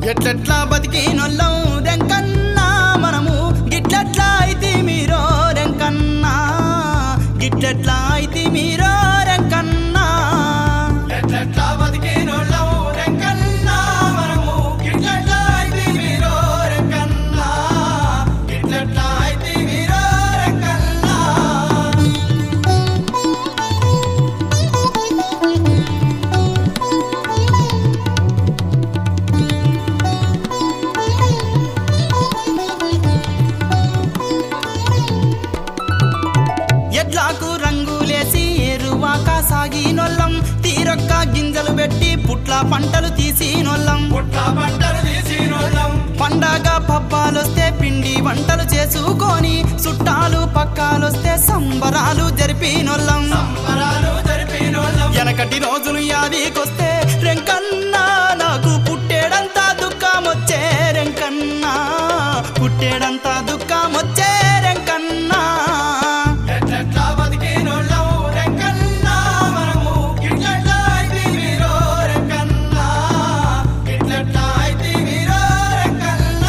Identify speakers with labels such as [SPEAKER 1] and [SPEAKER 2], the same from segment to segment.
[SPEAKER 1] ఎట్లెట్లా బతికినొల్లం రెంకన్నా మనము గిట్లెట్లా అయితే మీరో రెంకన్నా గిట్లెట్లా అయితే మీరో రెంకన్నా ఎట్లెట్లా బతికినొల్లం రెంకన్నా మనము గిట్లెట్లా అయితే మీరో రెంకన్నా గిట్లెట్లా అయితే మీరో రెంకన్నా ఎడ్లాకు రంగులేసి ఎరువాక సాగినొల్లం తీరొక్క గింజలు పెట్టి పుట్ల పంటలు తీసినొల్లం
[SPEAKER 2] పుట్ల పంటలు తీసినోళ్ళం
[SPEAKER 1] పండగ పబ్బాలొస్తే పిండి వంటలు చేసుకొని చుట్టాలు పక్కాలొస్తే సంబరాలు జరిపినొల్లం
[SPEAKER 2] సంబరాలు జరిపినోళ్ళం
[SPEAKER 1] వెనకటి రోజులు యాదికొస్తే రెంకన్నా నాకు పుట్టేడంతా దుఃఖమొచ్చే రెంకన్నా పుట్టేడంతా దుఃఖమొచ్చే రెంకన్నా
[SPEAKER 2] ఎట్లెట్లా బతికినోళ్ళం రెక్కన్నా మనము గిట్లెట్లా అయితే వీరో రెక్కన్నా గిట్లెట్లా అయితే వీరో రెక్కన్నా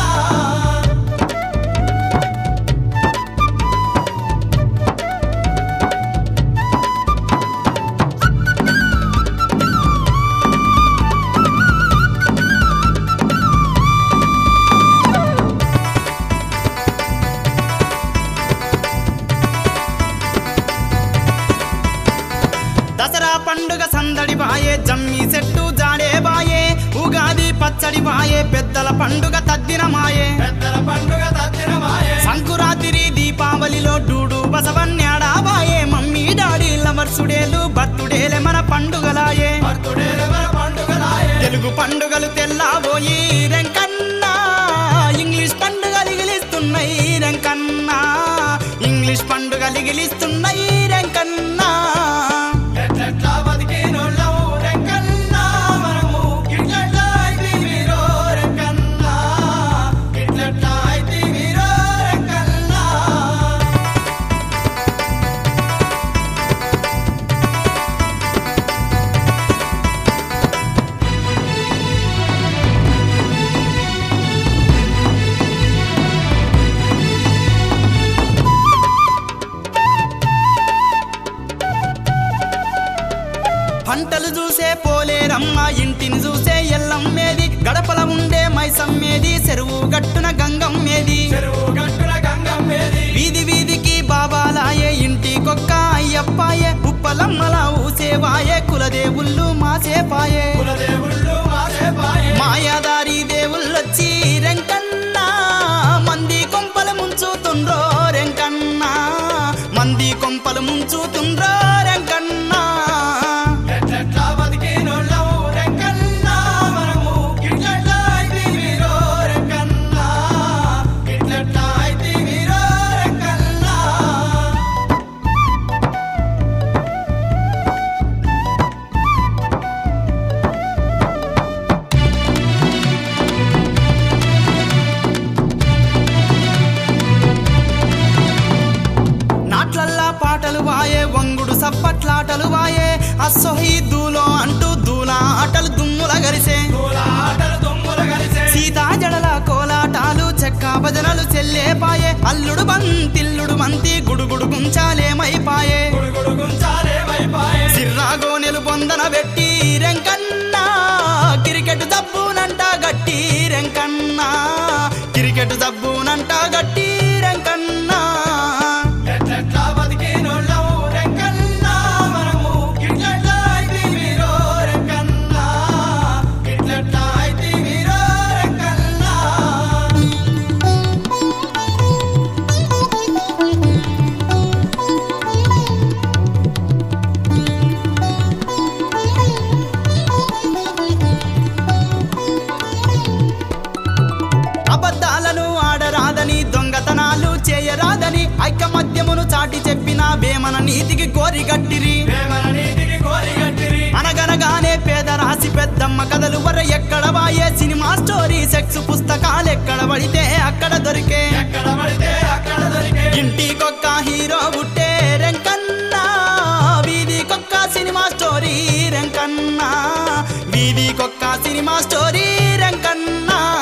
[SPEAKER 1] దసరా పండుగ సందడి బాయే జమ్మి చెట్టు జాడే బాయే ఉగాది పచ్చడి బాయే పెద్దల పండుగ తద్దిన మాయే
[SPEAKER 2] పెద్దల పండుగ తద్దినమాయే
[SPEAKER 1] సంకురాతిరి దీపావళిలో డూడు బసవన్యాడా బాయే మమ్మీ డాడీ లవర్సుడేలు బర్తుడేలే మన పండుగలాయే
[SPEAKER 2] భక్తుడేలెవర పండుగలాయే
[SPEAKER 1] తెలుగు పండుగలు తెల్లాబోయి రెంకన్నా ఇంగ్లీష్ పండుగలు గిలిస్తున్నాయి రెంకన్నా ఇంగ్లీష్ పండుగలు గిలిస్తున్నాయి రెంకన్నా
[SPEAKER 2] ఎట్లెట్లా బతికినోళ్ళం రెక్కన్నా మనము గిట్లెట్లా అయితే వీరో రెక్కన్నా గిట్లెట్లా అయితే వీరో రెక్కన్నా
[SPEAKER 1] పంటలు చూసే పోలేరమ్మ ఇంటిని చూసే ఎల్లమ్మేది గడపల ఉండే మైసమ్మేది చెరువు గట్టున గంగమ్మేది
[SPEAKER 2] చెరువు గట్టున గంగమ్మేది
[SPEAKER 1] వీధి వీధికి బాబాలాయే ఇంటికొక్క అయ్యప్పాయే ఉప్పలమ్మలా ఊసేవాయే కులదేవుళ్ళు మాసేపాయే
[SPEAKER 2] కులదేవుళ్ళు మాసేపాయే
[SPEAKER 1] మాయాదారి దేవుళ్ళొచ్చి రెంకన్నా మంది కొంపలు ముంచుతుండ్రో రెంకన్నా మంది కొంపలు ముంచుతుండ్రో రెంకన్నా
[SPEAKER 2] ఎట్లెట్లా బతికినోళ్ళం రెక్కన్నా మనము గిట్లెట్లా అయితే వీరో రెక్కన్నా గిట్లెట్లా అయితే వీరో రెక్కన్నా
[SPEAKER 1] నాట్లల్లా పాటలు వాయే వంగుడు సప్పట్లాటలు వాయే అస్సొహి దూలో అంటూ దూల ఆటలు దుమ్ముల గరిసే
[SPEAKER 2] పూల ఆటలు దుమ్ములు కలిసే
[SPEAKER 1] సీతా జడల కోలాటాలు చెక్క భజనలు చెల్లేపాయే అల్లుడు బంతిల్లుడు బంతి గుడుగుడు గుంచాలేమైపాయే
[SPEAKER 2] గుడుగుడు గుంచాలే వైపాయే
[SPEAKER 1] సిర్రాగోనెలు పొందన పెట్టి రెంకన్నా క్రికెట్ దబ్బునంట గట్టి రెంకన్నా క్రికెట్ దబ్బునంట గట్టి రెంకన్నా
[SPEAKER 2] ఎట్లెట్లా బతికినోళ్ళం రెక్కన్నా మనము గిట్లెట్లా అయితే వీరో రెక్కన్నా గిట్లెట్లా అయితే వీరో రెక్కన్నా
[SPEAKER 1] అబద్ధాలను ఆడరాదని దొంగతనాలు చేయరాదని ఐకమత్యమును చాటి చెప్పిన వేమన నీతికి కోరిగట్టిరి
[SPEAKER 2] ప్రేమల నీతికి కోరిగట్టిరి
[SPEAKER 1] అనగనగానే పేద రాసి పెద్దమ్మ కథలు వర ఎక్కడ వాయే సినిమా స్టోరీ సెక్స్ పుస్తకాలు ఎక్కడ పడితే అక్కడ దొరికే
[SPEAKER 2] ఎక్కడ పడితే అక్కడ దొరికే
[SPEAKER 1] ఇంటికొక్క హీరో బుట్టే రెంకన్నా వీధికొక్క సినిమా స్టోరీ రెంకన్నా వీధికొక్క సినిమా స్టోరీ రెంకన్నా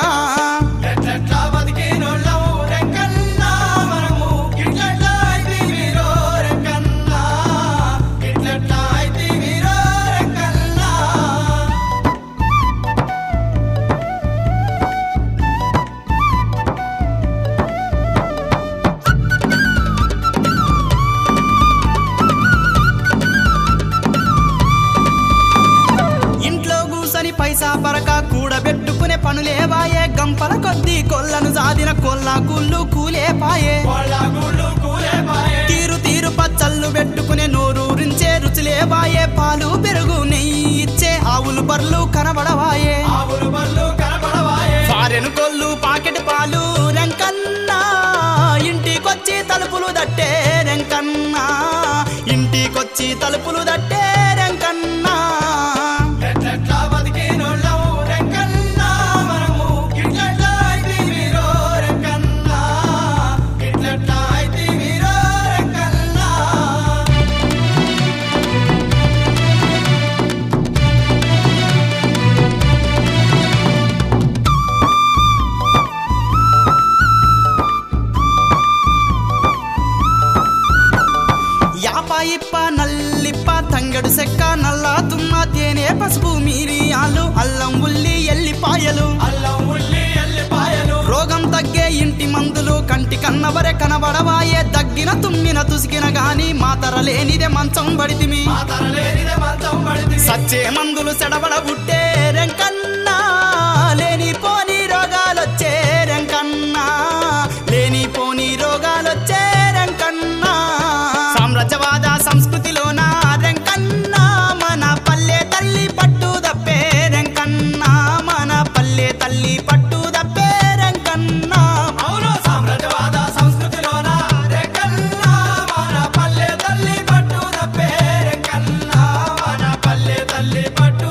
[SPEAKER 1] కొప్పల కొద్ది కొల్లను సాదిన కొల్ల కుళ్ళు కూలే పాయే
[SPEAKER 2] కోళ్ళ గుళ్ళు కూలే పాయే
[SPEAKER 1] తీరు తీరు పచ్చళ్ళు పెట్టుకునే నోరూరించే రుచులే బాయే పాలు పెరుగు నెయ్యి ఇచ్చే ఆవులు బర్లు కనబడవాయే
[SPEAKER 2] ఆవులు బళ్ళు కనపడవాయే
[SPEAKER 1] ఫారెన్ కొల్లు పాకెట్ పాలు రెంకన్నా ఇంటికొచ్చి తలుపులు దట్టే రెంకన్నా ఇంటికొచ్చి తలుపులు దట్టే రెంకన్నా
[SPEAKER 2] ఎట్లెట్లా బతికినోళ్ళం రెక్కన్నా మనము ఇట్లెట్లా అయితే మీరో రెక్కన్నా ఇట్లెట్లా అయితే మీరో రెక్కన్నా
[SPEAKER 1] యాప ఇప్ప నల్లిప్ప తంగడు సెక్క నల్ల తుమ్మ తేనె పసుపు మీరియాలు అల్లం ఉల్లి ఎల్లిపాయలు
[SPEAKER 2] అల్లం ఉల్లి ఎల్లిపాయలు
[SPEAKER 1] రోగం తగ్గే ఇంటి మందులు కంటి కన్నవరే కనబడవాయే దగ్గిన తుమ్మిన తుసికిన గాని మాతర లేనిదే మంచం పడితిమి
[SPEAKER 2] మా తరలేనిదే మంచం పడితే
[SPEAKER 1] సచ్చే మందులు సెడబడ బుట్టే రెంకన్నా లేని పోని రోగాలొచ్చే రెంకన్నా లేని పోని రోగాలొచ్చే రెంకన్నా సామ్రాజ్యవాద సంస్కృతిలోన రెంకన్నా మన పల్లె తల్లి పట్టు దప్పే రెంకన్నా మన పల్లె తల్లి పట్టు దప్పే రెంకన్నా
[SPEAKER 2] అవును సామ్రాజ్యవాద సంస్కృతిలోన రెక్కన్నా మన పల్లె తల్లి పట్టు తప్పే రెక్కన్నా మన పల్లె తల్లి పట్టు